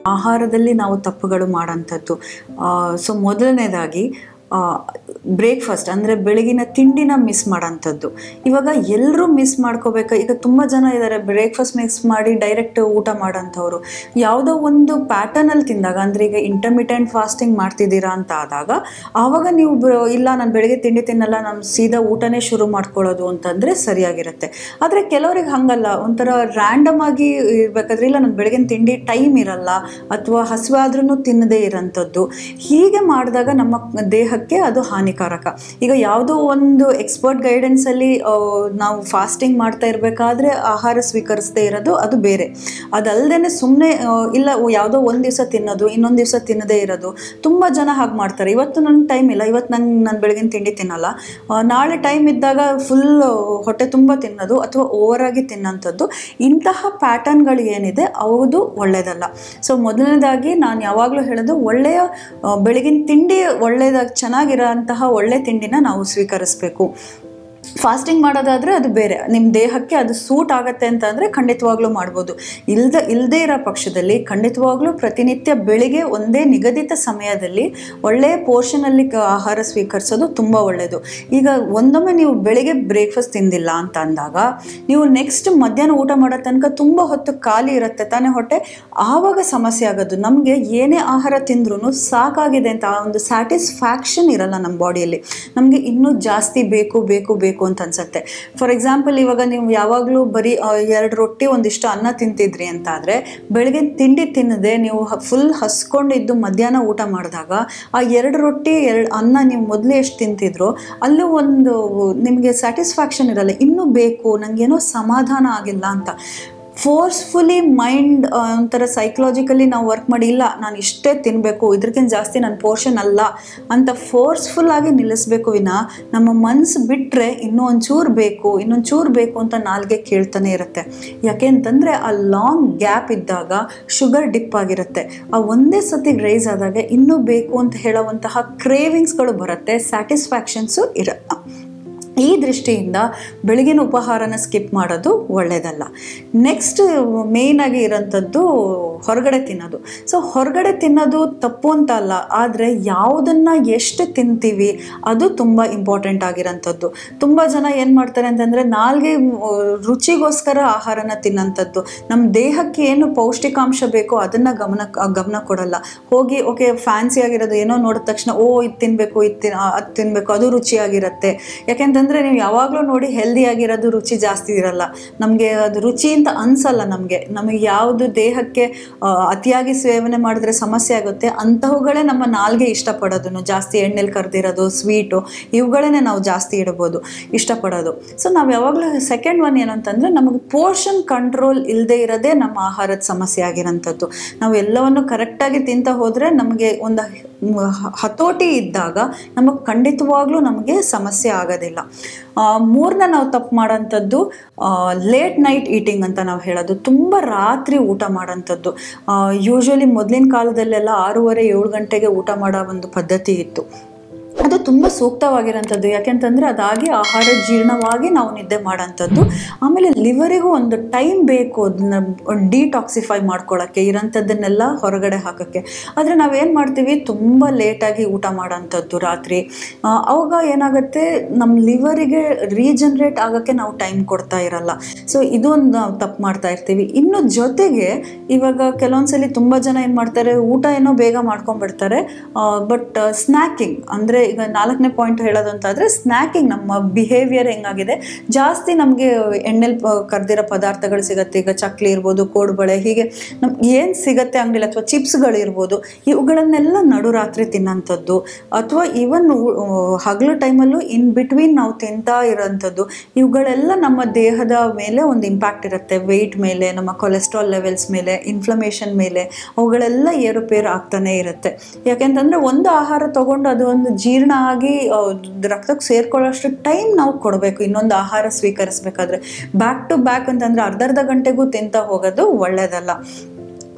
ಆಹಾರದಲ್ಲಿ ನಾವು ತಪ್ಪುಗಳು ಮಾಡೋಂಥದ್ದು ಸೊ ಮೊದಲನೇದಾಗಿ ಬ್ರೇಕ್ಫಾಸ್ಟ್ ಅಂದರೆ ಬೆಳಗಿನ ತಿಂಡಿನ ಮಿಸ್ ಮಾಡೋಂಥದ್ದು ಇವಾಗ ಎಲ್ಲರೂ ಮಿಸ್ ಮಾಡ್ಕೋಬೇಕು ಈಗ ತುಂಬ ಜನ ಇದ್ದಾರೆ ಬ್ರೇಕ್ಫಾಸ್ಟ್ ಮಿಕ್ಸ್ ಮಾಡಿ ಡೈರೆಕ್ಟ್ ಊಟ ಮಾಡೋಂಥವ್ರು ಯಾವುದೋ ಒಂದು ಪ್ಯಾಟರ್ನಲ್ಲಿ ತಿಂದಾಗ ಅಂದರೆ ಈಗ ಇಂಟರ್ಮಿಟೆಂಟ್ ಫಾಸ್ಟಿಂಗ್ ಮಾಡ್ತಿದ್ದೀರಾ ಅಂತ ಆದಾಗ ಆವಾಗ ನೀವು ಬ- ಇಲ್ಲ ನಾನು ಬೆಳಗ್ಗೆ ತಿಂಡಿ ತಿನ್ನಲ್ಲ ನಾನು ಸೀದಾ ಊಟನೇ ಶುರು ಮಾಡ್ಕೊಳ್ಳೋದು ಅಂತಂದರೆ ಸರಿಯಾಗಿರುತ್ತೆ ಆದರೆ ಕೆಲವ್ರಿಗೆ ಹಂಗಲ್ಲ ಒಂಥರ ರ್ಯಾಂಡಮ್ ಆಗಿ ಇರ್ಬೇಕಾದ್ರೆ ಇಲ್ಲ ನಾನು ಬೆಳಗಿನ ತಿಂಡಿ ಟೈಮ್ ಇರಲ್ಲ ಅಥವಾ ಹಸಿವಾದ್ರೂ ತಿನ್ನದೇ ಇರೋಂಥದ್ದು ಹೀಗೆ ಮಾಡಿದಾಗ ನಮ್ಮ ದೇಹಕ್ಕೆ ಅದು ಹಾನಿಕಾರಕ ಈಗ ಯಾವುದೋ ಒಂದು ಎಕ್ಸ್ಪರ್ಟ್ ಗೈಡೆನ್ಸಲ್ಲಿ ನಾವು ಫಾಸ್ಟಿಂಗ್ ಮಾಡ್ತಾ ಇರಬೇಕಾದ್ರೆ ಆಹಾರ ಸ್ವೀಕರಿಸದೇ ಇರೋದು ಅದು ಬೇರೆ ಅದಲ್ಲದೆ ಸುಮ್ಮನೆ ಇಲ್ಲ ಯಾವುದೋ ಒಂದು ದಿವಸ ತಿನ್ನೋದು ಇನ್ನೊಂದು ದಿವಸ ತಿನ್ನದೇ ಇರೋದು ತುಂಬ ಜನ ಹಾಗೆ ಮಾಡ್ತಾರೆ ಇವತ್ತು ನನಗೆ ಟೈಮ್ ಇಲ್ಲ ಇವತ್ತು ನಂಗೆ ನಾನು ಬೆಳಗಿನ ತಿಂಡಿ ತಿನ್ನಲ್ಲ ಆ, ನಾಳೆ ಟೈಮ್ ಇದ್ದಾಗ ಫುಲ್ ಹೊಟ್ಟೆ ತುಂಬ ತಿನ್ನೋದು ಅಥವಾ ಓವರ್ ಆಗಿ ತಿನ್ನೋಂಥದ್ದು ಇಂತಹ ಪ್ಯಾಟರ್ನ್ಗಳು ಏನಿದೆ ಅವುದು ಒಳ್ಳೆಯದಲ್ಲ ಸೊ ಮೊದಲನೇದಾಗಿ ನಾನು ಯಾವಾಗಲೂ ಹೇಳೋದು ಒಳ್ಳೆಯ ಆ, ಬೆಳಗಿನ ತಿಂಡಿ ಒಳ್ಳೆಯದಾಗಿ ಚೆನ್ನಾಗಿರೋ ಅಂತಹ ಒಳ್ಳೆ ತಿಂಡಿನ ನಾವು ಸ್ವೀಕರಿಸಬೇಕು ಫಾಸ್ಟಿಂಗ್ ಮಾಡೋದಾದರೆ ಅದು ಬೇರೆ ನಿಮ್ಮ ದೇಹಕ್ಕೆ ಅದು ಸೂಟ್ ಆಗತ್ತೆ ಅಂತ ಅಂದರೆ ಖಂಡಿತವಾಗ್ಲೂ ಮಾಡ್ಬೋದು ಇಲ್ದ ಇಲ್ಲದೇ ಇರೋ ಪಕ್ಷದಲ್ಲಿ ಖಂಡಿತವಾಗ್ಲೂ ಪ್ರತಿನಿತ್ಯ ಬೆಳಿಗ್ಗೆ ಒಂದೇ ನಿಗದಿತ ಸಮಯದಲ್ಲಿ ಒಳ್ಳೆಯ ಪೋರ್ಷನಲ್ಲಿ ಕ- ಆಹಾರ ಸ್ವೀಕರಿಸೋದು ತುಂಬ ಒಳ್ಳೆಯದು ಈಗ ಒಂದೊಮ್ಮೆ ನೀವು ಬೆಳಿಗ್ಗೆ ಬ್ರೇಕ್ಫಾಸ್ಟ್ ತಿಂದಿಲ್ಲ ಅಂತ ಅಂದಾಗ ನೀವು ನೆಕ್ಸ್ಟ್ ಮಧ್ಯಾಹ್ನ ಊಟ ಮಾಡೋ ತನಕ ತುಂಬ ಹೊತ್ತು ಖಾಲಿ ಇರುತ್ತೆ ತಾನೇ ಹೊಟ್ಟೆ ಆವಾಗ ಸಮಸ್ಯೆ ಆಗೋದು ನಮಗೆ ಏನೇ ಆಹಾರ ತಿಂದ್ರೂ ಸಾಕಾಗಿದೆ ಅಂತ ಆ ಒಂದು ಸ್ಯಾಟಿಸ್ಫ್ಯಾಕ್ಷನ್ ಇರಲ್ಲ ನಮ್ಮ ಬಾಡಿಯಲ್ಲಿ ನಮಗೆ ಇನ್ನೂ ಜಾಸ್ತಿ ಬೇಕು ಬೇಕು ಬೇಕು ಅಂತ ಅನ್ಸುತ್ತೆ ಫಾರ್ ಎಕ್ಸಾಂಪಲ್ ಇವಾಗ ನೀವು ಯಾವಾಗಲೂ ಬರೀ ಎರಡು ರೊಟ್ಟಿ ಒಂದಿಷ್ಟು ಅನ್ನ ತಿಂತಿದ್ರಿ ಅಂತ ಆದರೆ ಬೆಳಗ್ಗೆ ತಿಂಡಿ ತಿನ್ನದೆ ನೀವು ಫುಲ್ ಹಸ್ಕೊಂಡಿದ್ದು ಮಧ್ಯಾಹ್ನ ಊಟ ಮಾಡಿದಾಗ ಆ ಎರಡು ರೊಟ್ಟಿ ಎರಡು ಅನ್ನ ನೀವು ಮೊದಲೇ ಎಷ್ಟು ತಿಂತಿದ್ರೋ ಅಲ್ಲೂ ಒಂದು ನಿಮಗೆ ಸ್ಯಾಟಿಸ್ಫ್ಯಾಕ್ಷನ್ ಇರಲ್ಲ ಇನ್ನೂ ಬೇಕು ನನಗೇನೋ ಸಮಾಧಾನ ಆಗಿಲ್ಲ ಅಂತ ಫೋರ್ಸ್ಫುಲಿ ಮೈಂಡ್ ಒಂಥರ ಸೈಕಲಾಜಿಕಲಿ ನಾವು ವರ್ಕ್ ಮಾಡಿ ಇಲ್ಲ ನಾನು ಇಷ್ಟೇ ತಿನ್ನಬೇಕು ಇದಕ್ಕಿಂತ ಜಾಸ್ತಿ ನನ್ನ ಪೋರ್ಷನ್ ಅಲ್ಲ ಅಂತ ಫೋರ್ಸ್ಫುಲ್ ಆಗಿ ನಿಲ್ಲಿಸ್ಬೇಕು ವಿನ ನಮ್ಮ ಮನಸ್ಸು ಬಿಟ್ಟರೆ ಇನ್ನೂ ಒಂಚೂರು ಬೇಕು ಇನ್ನೊಂದು ಚೂರು ಬೇಕು ಅಂತ ನಾಲ್ಗೆ ಕೇಳ್ತಾನೆ ಇರುತ್ತೆ ಯಾಕೆ ಅಂತಂದರೆ ಆ ಲಾಂಗ್ ಗ್ಯಾಪ್ ಇದ್ದಾಗ ಶುಗರ್ ಡಿಪ್ ಆಗಿರುತ್ತೆ ಆ ಒಂದೇ ಸತಿ ರೈಸ್ ಆದಾಗ ಇನ್ನೂ ಬೇಕು ಅಂತ ಹೇಳುವಂತಹ ಕ್ರೇವಿಂಗ್ಸ್ಗಳು ಬರುತ್ತೆ ಸ್ಯಾಟಿಸ್ಫ್ಯಾಕ್ಷನ್ಸು ಇರಲ್ಲ ಈ ದೃಷ್ಟಿಯಿಂದ ಬೆಳಗಿನ ಉಪಹಾರನ ಸ್ಕಿಪ್ ಮಾಡೋದು ಒಳ್ಳೆಯದಲ್ಲ ನೆಕ್ಸ್ಟ್ ಮೇಯ್ನಾಗಿ ಇರೋಂಥದ್ದು ಹೊರಗಡೆ ತಿನ್ನೋದು ಸೊ ಹೊರಗಡೆ ತಿನ್ನೋದು ತಪ್ಪು ಅಂತ ಅಲ್ಲ ಆದರೆ ಯಾವುದನ್ನು ಎಷ್ಟು ತಿಂತೀವಿ ಅದು ತುಂಬ ಇಂಪಾರ್ಟೆಂಟ್ ಆಗಿರೋಂಥದ್ದು ತುಂಬ ಜನ ಏನು ಮಾಡ್ತಾರೆ ಅಂತಂದರೆ ನಾಲ್ಗೆ ರುಚಿಗೋಸ್ಕರ ಆಹಾರನ ತಿನ್ನೋಂಥದ್ದು ನಮ್ಮ ದೇಹಕ್ಕೆ ಏನು ಪೌಷ್ಟಿಕಾಂಶ ಬೇಕೋ ಅದನ್ನು ಗಮನ ಗಮನ ಕೊಡಲ್ಲ ಹೋಗಿ ಓಕೆ ಫ್ಯಾನ್ಸಿ ಆಗಿರೋದು ಏನೋ ನೋಡಿದ ತಕ್ಷಣ ಓ ಇದು ತಿನ್ನಬೇಕು ಇದು ತಿನ್ ಅದು ತಿನ್ನಬೇಕು ಅದು ರುಚಿಯಾಗಿರುತ್ತೆ ಯಾಕೆಂತಂದರೆ ನೀವು ಯಾವಾಗಲೂ ನೋಡಿ ಹೆಲ್ದಿ ಆಗಿರೋದು ರುಚಿ ಜಾಸ್ತಿ ಇರಲ್ಲ ನಮಗೆ ಅದು ರುಚಿ ಅಂತ ಅನ್ಸಲ್ಲ ನಮಗೆ ನಮಗೆ ಯಾವುದು ದೇಹಕ್ಕೆ ಆ, ಅತಿಯಾಗಿ ಸೇವನೆ ಮಾಡಿದ್ರೆ ಸಮಸ್ಯೆ ಆಗುತ್ತೆ ಅಂಥವುಗಳೇ ನಮ್ಮ ನಾಲ್ಗೆ ಇಷ್ಟಪಡೋದು ಜಾಸ್ತಿ ಎಣ್ಣೆಲಿ ಕರೆದಿರೋದು ಸ್ವೀಟು ಇವುಗಳನ್ನೇ ನಾವು ಜಾಸ್ತಿ ಇಡ್ಬೋದು ಇಷ್ಟಪಡೋದು ಸೊ ನಾವು ಯಾವಾಗಲೂ ಸೆಕೆಂಡ್ ಒನ್ ಏನಂತಂದರೆ ನಮಗೆ ಪೋರ್ಷನ್ ಕಂಟ್ರೋಲ್ ಇಲ್ಲದೆ ಇರೋದೇ ನಮ್ಮ ಆಹಾರದ ಸಮಸ್ಯೆ ಆಗಿರೋಂಥದ್ದು ನಾವು ಎಲ್ಲವನ್ನು ಕರೆಕ್ಟಾಗಿ ತಿಂತ ಹೋದರೆ ನಮಗೆ ಒಂದು ಹ- ಹತೋಟಿ ಇದ್ದಾಗ ನಮಗೆ ಖಂಡಿತವಾಗ್ಲೂ ನಮಗೆ ಸಮಸ್ಯೆ ಆಗೋದಿಲ್ಲ ಆ, ಮೂರನೇ ನಾವು ತಪ್ಪು ಮಾಡೋಂಥದ್ದು ಲೇಟ್ ನೈಟ್ ಈಟಿಂಗ್ ಅಂತ ನಾವು ಹೇಳೋದು ತುಂಬ ರಾತ್ರಿ ಊಟ ಮಾಡೋಂಥದ್ದು ಯೂಶ್ವಲಿ ಮೊದಲಿನ ಕಾಲದಲ್ಲೆಲ್ಲ ಆರೂವರೆ ಏಳು ಗಂಟೆಗೆ ಊಟ ಮಾಡೋ ಒಂದು ಪದ್ಧತಿ ಇತ್ತು ಅದು ತುಂಬ ಸೂಕ್ತವಾಗಿರೋಂಥದ್ದು ಯಾಕೆಂತಂದರೆ ಅದಾಗಿ ಆಹಾರ ಜೀರ್ಣವಾಗಿ ನಾವು ನಿದ್ದೆ ಮಾಡೋಂಥದ್ದು ಆಮೇಲೆ ಲಿವರಿಗೂ ಒಂದು ಟೈಮ್ ಬೇಕು ಅದನ್ನ ಡಿಟಾಕ್ಸಿಫೈ ಮಾಡ್ಕೊಳ್ಳೋಕ್ಕೆ ಇರೋಂಥದ್ದನ್ನೆಲ್ಲ ಹೊರಗಡೆ ಹಾಕೋಕ್ಕೆ ಆದರೆ ನಾವೇನು ಮಾಡ್ತೀವಿ ತುಂಬ ಲೇಟಾಗಿ ಊಟ ಮಾಡೋಂಥದ್ದು ರಾತ್ರಿ ಆ, ಅವಾಗ ಏನಾಗುತ್ತೆ ನಮ್ಮ ಲಿವರಿಗೆ ರೀಜನ್ರೇಟ್ ಆಗೋಕ್ಕೆ ನಾವು ಟೈಮ್ ಕೊಡ್ತಾ ಇರಲ್ಲ ಸೊ ಇದೊಂದು ನಾವು ತಪ್ಪು ಮಾಡ್ತಾ ಇರ್ತೀವಿ ಇನ್ನು ಜೊತೆಗೆ ಇವಾಗ ಕೆಲವೊಂದ್ಸಲಿ ತುಂಬ ಜನ ಏನು ಮಾಡ್ತಾರೆ ಊಟ ಏನೋ ಬೇಗ ಮಾಡ್ಕೊಂಡ್ಬಿಡ್ತಾರೆ ಬಟ್ ಸ್ನ್ಯಾಕಿಂಗ್ ಅಂದರೆ ಈಗ ನಾಲ್ಕನೇ ಪಾಯಿಂಟ್ ಹೇಳೋದು ಅಂತಾದರೆ ಸ್ನ್ಯಾಕಿಂಗ್ ನಮ್ಮ ಬಿಹೇವಿಯರ್ ಹೆಂಗಾಗಿದೆ ಜಾಸ್ತಿ ನಮಗೆ ಎಣ್ಣೆಲಿ ಕರ್ದಿರೋ ಪದಾರ್ಥಗಳು ಸಿಗುತ್ತೆ ಈಗ ಚಕ್ಲಿ ಇರ್ಬೋದು ಕೋಡುಬಳೆ ಹೀಗೆ ನಮ್ಗೆ ಏನು ಸಿಗುತ್ತೆ ಅಂಗಡಿಲಿ ಅಥವಾ ಚಿಪ್ಸ್ಗಳಿರ್ಬೋದು ಇವುಗಳನ್ನೆಲ್ಲ ನಡುರಾತ್ರಿ ತಿನ್ನೋಂಥದ್ದು ಅಥವಾ ಈವನ್ ಹಗಲು ಟೈಮಲ್ಲೂ ಇನ್ ಬಿಟ್ವೀನ್ ನಾವು ತಿಂತಾ ಇರೋಂಥದ್ದು ಇವುಗಳೆಲ್ಲ ನಮ್ಮ ದೇಹದ ಮೇಲೆ ಒಂದು ಇಂಪ್ಯಾಕ್ಟ್ ಇರುತ್ತೆ ವೆಯ್ಟ್ ಮೇಲೆ ನಮ್ಮ ಕೊಲೆಸ್ಟ್ರಾಲ್ ಲೆವೆಲ್ಸ್ ಮೇಲೆ ಇನ್ಫ್ಲಮೇಷನ್ ಮೇಲೆ ಅವುಗಳೆಲ್ಲ ಏರುಪೇರು ಆಗ್ತಾನೆ ಇರುತ್ತೆ ಯಾಕೆಂತಂದರೆ ಒಂದು ಆಹಾರ ತಗೊಂಡು ಅದು ಒಂದು ಜೀರ್ಣ ಆಗಿ ಆ, ರಕ್ತಕ್ಕೆ ಸೇರ್ಕೊಳ್ಳೋಷ್ಟು ಟೈಮ್ ನಾವು ಕೊಡಬೇಕು ಇನ್ನೊಂದು ಆಹಾರ ಸ್ವೀಕರಿಸಬೇಕಾದ್ರೆ ಬ್ಯಾಕ್ ಟು ಬ್ಯಾಕ್ ಅಂತಂದರೆ ಅರ್ಧ ಅರ್ಧ ಗಂಟೆಗೂ ತಿಂತ ಹೋಗೋದು ಒಳ್ಳೆಯದಲ್ಲ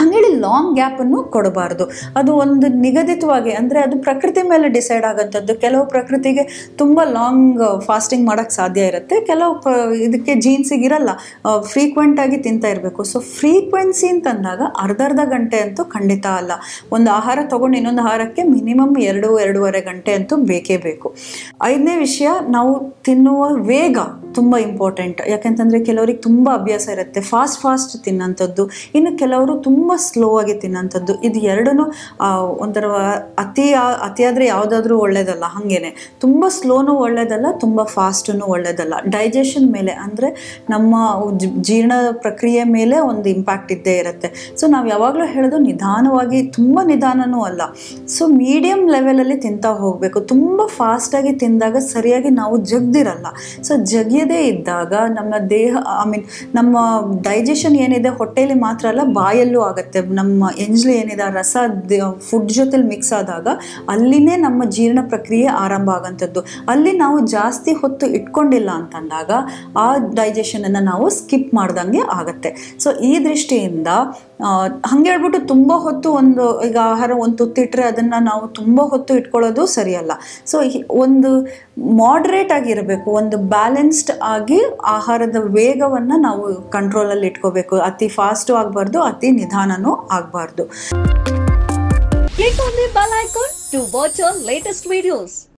ಹಂಗೇಳಿ ಲಾಂಗ್ ಗ್ಯಾಪನ್ನು ಕೊಡಬಾರ್ದು ಅದು ಒಂದು ನಿಗದಿತವಾಗಿ ಅಂದರೆ ಅದು ಪ್ರಕೃತಿ ಮೇಲೆ ಡಿಸೈಡ್ ಆಗೋಂಥದ್ದು ಕೆಲವು ಪ್ರಕೃತಿಗೆ ತುಂಬ ಲಾಂಗ್ ಫಾಸ್ಟಿಂಗ್ ಮಾಡೋಕ್ಕೆ ಸಾಧ್ಯ ಇರುತ್ತೆ ಕೆಲವು ಪ ಇದಕ್ಕೆ ಜೀನ್ಸಿಗೆ ಇರಲ್ಲ ಫ್ರೀಕ್ವೆಂಟಾಗಿ ತಿಂತಾ ಇರಬೇಕು ಸೊ ಫ್ರೀಕ್ವೆನ್ಸಿ ಅಂತಂದಾಗ ಅರ್ಧ ಅರ್ಧ ಗಂಟೆ ಅಂತೂ ಖಂಡಿತ ಅಲ್ಲ ಒಂದು ಆಹಾರ ತೊಗೊಂಡು ಇನ್ನೊಂದು ಆಹಾರಕ್ಕೆ ಮಿನಿಮಮ್ ಎರಡು ಎರಡೂವರೆ ಗಂಟೆ ಅಂತೂ ಬೇಕೇ ಬೇಕು ಐದನೇ ವಿಷಯ ನಾವು ತಿನ್ನುವ ವೇಗ ತುಂಬ ಇಂಪಾರ್ಟೆಂಟ್ ಯಾಕೆಂತಂದರೆ ಕೆಲವರಿಗೆ ತುಂಬ ಅಭ್ಯಾಸ ಇರುತ್ತೆ ಫಾಸ್ಟ್ ಫಾಸ್ಟ್ ತಿನ್ನೋಂಥದ್ದು ಇನ್ನು ಕೆಲವರು ತುಂಬ ಸ್ಲೋ ಆಗಿ ತಿನ್ನೋಂಥದ್ದು ಇದು ಎರಡೂ ಒಂಥರ ಅತಿ ಅತಿಯಾದರೆ ಯಾವುದಾದ್ರೂ ಒಳ್ಳೇದಲ್ಲ ಹಾಗೇನೆ ತುಂಬ ಸ್ಲೋನು ಒಳ್ಳೇದಲ್ಲ ತುಂಬ ಫಾಸ್ಟೂ ಒಳ್ಳೇದಲ್ಲ ಡೈಜೆಷನ್ ಮೇಲೆ ಅಂದರೆ ನಮ್ಮ ಜ್- ಜೀರ್ಣ ಪ್ರಕ್ರಿಯೆ ಮೇಲೆ ಒಂದು ಇಂಪ್ಯಾಕ್ಟ್ ಇದ್ದೇ ಇರುತ್ತೆ ಸೊ ನಾವು ಯಾವಾಗಲೂ ಹೇಳೋದು ನಿಧಾನವಾಗಿ ತುಂಬ ನಿಧಾನನೂ ಅಲ್ಲ ಸೊ ಮೀಡಿಯಮ್ ಲೆವೆಲಲ್ಲಿ ತಿಂತಾ ಹೋಗಬೇಕು ತುಂಬ ಫಾಸ್ಟಾಗಿ ತಿಂದಾಗ ಸರಿಯಾಗಿ ನಾವು ಜಗ್ದಿರಲ್ಲ ಸೊ ಜಗಿಯದೇ ಇದ್ದಾಗ ನಮ್ಮ ದೇಹ ಐ ಮೀನ್ ನಮ್ಮ ಡೈಜೆಷನ್ ಏನಿದೆ ಹೊಟ್ಟೆಲಿ ಮಾತ್ರ ಅಲ್ಲ ಬಾಯಲ್ಲೂ ಆಗುತ್ತೆ ನಮ್ಮ ಎಂಜ್ಲು ಏನಿದೆ ಆ ರಸ ಫುಡ್ ಜೊತೆಲಿ ಮಿಕ್ಸ್ ಆದಾಗ ಅಲ್ಲಿನೇ ನಮ್ಮ ಜೀರ್ಣ ಪ್ರಕ್ರಿಯೆ ಆರಂಭ ಆಗೋಂಥದ್ದು ಅಲ್ಲಿ ನಾವು ಜಾಸ್ತಿ ಹೊತ್ತು ಇಟ್ಕೊಂಡಿಲ್ಲ ಅಂತಂದಾಗ ಆ ಡೈಜೆಷನನ್ನು ನಾವು ಸ್ಕಿಪ್ ಮಾಡ್ದಂಗೆ ಆಗುತ್ತೆ ಸೊ ಈ ದೃಷ್ಟಿಯಿಂದ ಆ, ಹಂಗೆ ಹೇಳ್ಬಿಟ್ಟು ತುಂಬ ಹೊತ್ತು ಒಂದು ಈಗ ಆಹಾರ ಒಂದು ತುತ್ತಿಟ್ರೆ ಅದನ್ನು ನಾವು ತುಂಬ ಹೊತ್ತು ಇಟ್ಕೊಳ್ಳೋದು ಸರಿಯಲ್ಲ ಸೊ ಒಂದು ಮಾಡ್ರೇಟ್ ಆಗಿರಬೇಕು ಒಂದು ಬ್ಯಾಲೆನ್ಸ್ಡ್ ಆಗಿ ಆಹಾರದ ವೇಗವನ್ನು ನಾವು ಕಂಟ್ರೋಲಲ್ಲಿ ಇಟ್ಕೋಬೇಕು ಅತಿ ಫಾಸ್ಟು ಆಗಬಾರ್ದು ಅತಿ ನಿಧಾನನೂ ಆಗಬಾರ್ದು Click on the bell icon to watch our latest videos.